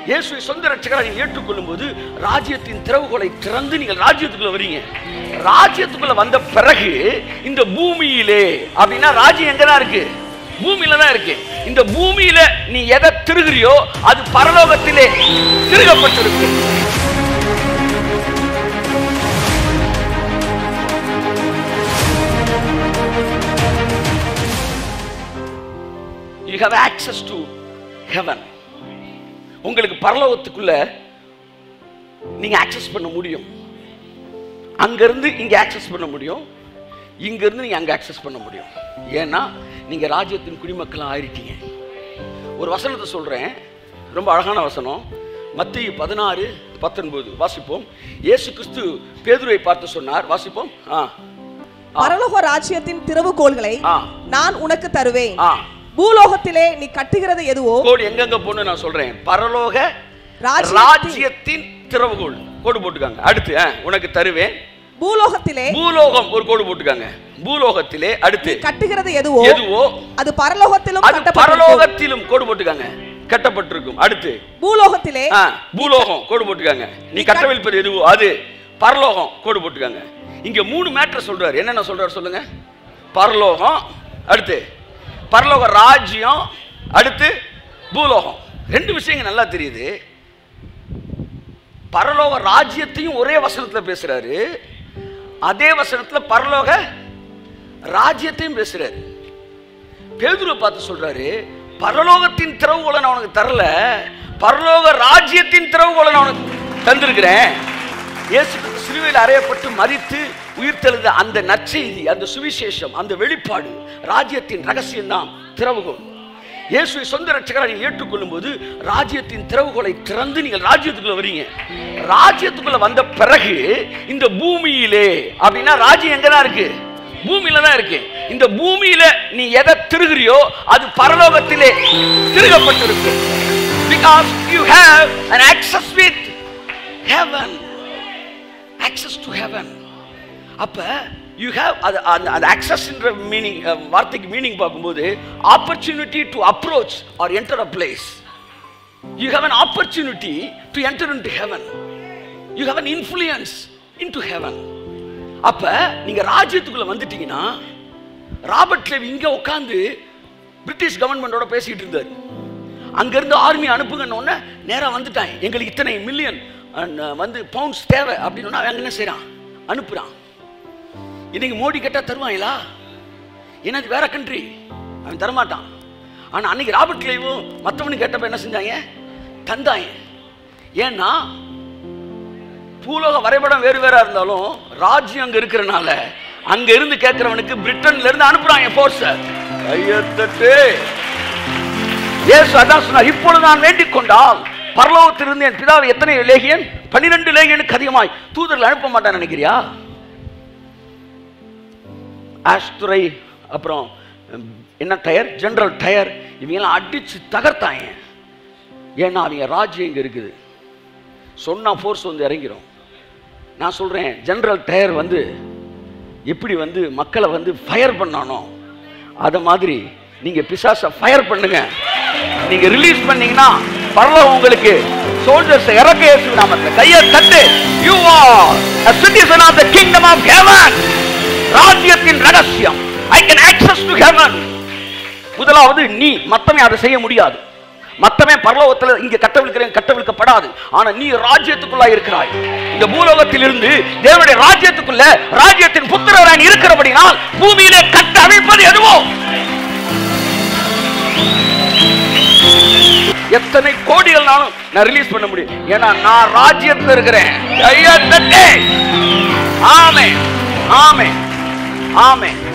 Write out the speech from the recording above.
இயேசுவை சொந்த ரட்சகராக நீங்கள் ஏற்றுக்கொள்ளும் போது ராஜ்யத்தின் திறவுகோலை திறந்து நீங்கள் ராஜ்யத்துக்குள்ள வரீங்க ராஜ்யத்துக்குள்ள வந்த பிறகு இந்த பூமியிலே அப்படின்னா ராஜ்யம் எங்க தான் இருக்கு பூமியில தான் இருக்கு இந்த பூமியில நீ எதை திருகிறியோ அது பரலோகத்திலே திருகப்பட்டிருக்கு you have access to heaven உங்களுக்கு பரலோகத்துக்குள்ள நீங்க ஆக்சஸ் பண்ண முடியும் அங்கிருந்து இங்க ஆக்சஸ் பண்ண முடியும் இங்க இருந்து நீங்க அங்க ஆக்சஸ் பண்ண முடியும் ஏன்னா நீங்க ராஜ்யத்தின் குடிமக்களா ஆயிருக்கீங்க ஒரு வசனத்தை சொல்றேன் ரொம்ப அழகான வசனம் மத்திய பதினாறு பத்தொன்பது வாசிப்போம் இயேசு கிறிஸ்து பேதுருவை பார்த்து சொன்னார் வாசிப்போம் ஆ பரலோக ராஜ்யத்தின் திறவுகோள்களை ஆ. நான் உனக்கு தருவேன் ஆ பூலோகத்திலே நீ கட்டுகிறது எதுவோ கோடு எங்கெங்க போன்னு நான் சொல்றேன் பரலோக ராஜ்யத்தின் ராஜ்யத்தின் திறவுகோல் கோடு போட்டுக்காங்க அடுத்து ஆ, உனக்கு தருவேன் பூலோகத்திலே பூலோகம் ஒரு கோடு போட்டுக்காங்க பூலோகத்திலே அடுத்து கட்டுகிறது எதுவோ எதுவோ அது பரலோகத்திலும் அது கட்டப்பட்டிருக்கும் பரலோகத்திலும் கோடு போட்டுக்காங்க கட்டப்பட்டிருக்கும் அடுத்து பூலோகத்திலே ஆ, பூலோகம் கோடு போட்டுக்காங்க நீ கட்டவிழ்ப்பது எதுவோ அது பரலோகம் கோடு போட்டுக்காங்க இங்க மூணு மேட்டர் சொல்றாரு என்னென்ன சொல்றாரு சொல்லுங்க பரலோகம் அடுத்து பரலோக ராஜ்யம் அடுத்து பூலோகம் ரெண்டு விஷயங்கள் நல்லா தெரியுது பரலோக ராஜ்யத்தையும் ஒரே வசனத்துல பேசுறாரு அதே வசனத்துல பரலோக ராஜ்யத்தையும் பேசுறாரு பேதுருவை பார்த்து சொல்றாரு பரலோகத்தின் திறவுகோலை நான் உனக்கு தரல பரலோக ராஜ்யத்தின் திறவுகோலை நான் உனக்கு தந்திருக்கிறேன் இயேசு கிறிஸ்து சிலுவையில் அறையப்பட்டு மரித்து உயிர்த்தெழுந்த அந்த நற்செய்தி அந்த சுவிசேஷம் அந்த வெளிப்பாடு ராஜ்யத்தின் ரகசியம் தான் திறவுகோல் இயேசுவை சொந்த ரட்சகராக நீங்கள் ஏற்றுக்கொள்ளும் போது ராஜ்யத்தின் திறவுகோலை திறந்து நீங்கள் ராஜ்யத்துக்குள்ள வரீங்க ராஜ்யத்துக்குள்ள வந்த பிறகு இந்த பூமியிலே அப்படின்னா ராஜ்யம் எங்க தான் இருக்கு பூமியில தான் இருக்கு இந்த பூமியில நீ எதை திருகிறியோ அது பரலோகத்திலே திருகப்பட்டிருக்கு because you have an access with heaven access to heaven அப்ப யூ ஹேவ் அது அந்த அந்த accessன்ற மீனிங் வார்த்தைக்கு மீனிங் பார்க்கும்போது opportunity to approach or enter a place you have an opportunity to enter into heaven you have an influence into heaven அப்ப நீங்க ராஜ்யத்துக்குள்ள வந்துட்டீங்கன்னா ராபர்ட் லேவ் இங்க உட்காந்து பிரிட்டிஷ் கவர்மெண்டோட பேசிட்டு இருந்தார் அங்கிருந்து ஆர்மி அனுப்புங்கன்னு உடனே நேரா வந்துட்டான் எங்களுக்கு இத்தனை மில்லியன் வந்து பவுண்ட்ஸ் தேவை அப்படின்னு அவன் என்ன செய்றான் அனுப்புறான் இன்னைக்கு மோடி கேட்டா தருவாங்களா ஏன்னா அது வேற கண்ட்ரி அவன் தரமாட்டான் ஆனா அன்னைக்கு ராபர்ட் லேவும் மற்றவனு கேட்டப்ப என்ன செஞ்சாங்க தந்தாங்க ஏன்னா பூலோக வரைபடம் வேறு வேறா இருந்தாலும் ராஜ்யம் அங்க இருக்கிறனால அங்க இருந்து கேட்கிறவனுக்கு பிரிட்டன்ல இருந்து அனுப்புறாங்க போர்ஸ் ஐயத்தட்டு இயேசு அதான் சொன்னார் இப்பொழுது நான் வேண்டிக் கொண்டால் பரலோகத்திலிருந்து என் பிதாவை எத்தனை லேகியன் பன்னிரெண்டு லேகியனுக்கு அதிகமாய் தூதர்கள் அனுப்ப மாட்டான் நினைக்கிறியா ஆஸ்துரை அப்புறம் உம், என்ன டயர் ஜெனரல் டயர் இவங்கெல்லாம் அடிச்சு தகர்த்தாங்க ஏன்னா அவங்க ராஜ்யம் இங்க இருக்குது சொன்னா ஃபோர்ஸ் வந்து இறங்கிரும் நான் சொல்றேன் ஜெனரல் டயர் வந்து எப்படி வந்து மக்களை வந்து ஃபயர் பண்ணானோ அத மாதிரி நீங்க பிசாச ஃபயர் பண்ணுங்க நீங்க ரிலீஸ் பண்ணீங்கன்னா பரலோகம் உங்களுக்கு சோல்ஜர்ஸ் இறக்க இயேசு நாமத்துல கையை தட்டு you are a citizen of the kingdom of heaven ராஜ்யத்தின் ரகசியம் I can access to heaven முதலாவது நீ மத்தவன் அதை செய்ய முடியாது மத்தவன் பரலோகத்துல இங்க கட்டவிழ்க்கிறேன் கட்டவிழ்க்கப்படாது ஆனா நீ ராஜ்யத்துக்குள்ளா இருக்கிறாய் இந்த பூலோகத்தில் இருந்து தேவனுடைய ராஜ்யத்துக்குள்ள ராஜ்யத்தின் புத்திரராய் இருக்கிறபடினால் பூமியிலே கட்ட அவிழ்ப்பது எதுவோ எத்தனை கோடிகள்னாலும் நான் ரிலீஸ் பண்ண முடியும் ஏன்னா நான் ராஜ்யத்துல இருக்கிறேன் கையை தட்டு. ஆமென் ஆமென் ஆமென்